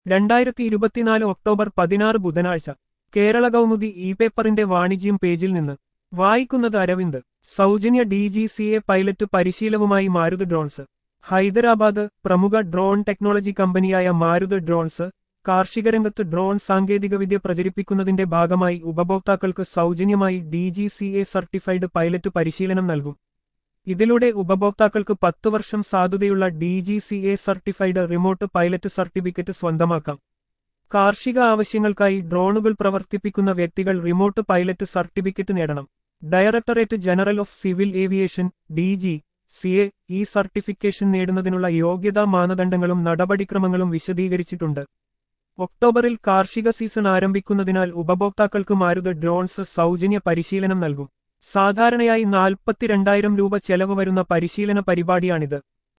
രണ്ടായിരത്തി ഇരുപത്തിനാല് ഒക്ടോബർ പതിനാറ് ബുധനാഴ്ച കേരള കൗമുദി ഇ പേപ്പറിന്റെ വാണിജ്യം പേജിൽ നിന്ന് വായിക്കുന്നത് അരവിന്ദ് സൗജന്യ D G C A pilot പരിശീലനവുമായി മാരുത് ഡ്രോൺസ് ഹൈദരാബാദ് പ്രമുഖ ഡ്രോൺ ടെക്നോളജി കമ്പനിയായ മാരുത് ഡ്രോൺസ് കാർഷിക രംഗത്ത് ഡ്രോൺ സാങ്കേതികവിദ്യ പ്രചരിപ്പിക്കുന്നതിന്റെ ഭാഗമായി ഉപഭോക്താക്കൾക്ക് സൗജന്യമായി D G C A certified pilot പരിശീലനം നൽകും ഇതിലൂടെ ഉപഭോക്താക്കൾക്ക് പത്ത് വർഷം സാധുതയുള്ള D G C A certified remote pilot certificate സ്വന്തമാക്കാം കാർഷിക ആവശ്യങ്ങൾക്കായി ഡ്രോണുകൾ പ്രവർത്തിപ്പിക്കുന്ന വ്യക്തികൾ റിമോട്ട് പൈലറ്റ് സർട്ടിഫിക്കറ്റ് നേടണം directorate general of civil aviation D G C A ഈ സർട്ടിഫിക്കേഷൻ നേടുന്നതിനുള്ള യോഗ്യതാ മാനദണ്ഡങ്ങളും നടപടിക്രമങ്ങളും വിശദീകരിച്ചിട്ടുണ്ട് ഒക്ടോബറിൽ കാർഷിക സീസൺ ആരംഭിക്കുന്നതിനാൽ ഉപഭോക്താക്കൾക്ക് മാരുത് ഡ്രോൺസ് സൗജന്യ പരിശീലനം നൽകും സാധാരണയായി നാൽപ്പത്തിരണ്ടായിരം രൂപ ചെലവ് വരുന്ന പരിശീലന പരിപാടിയാണിത്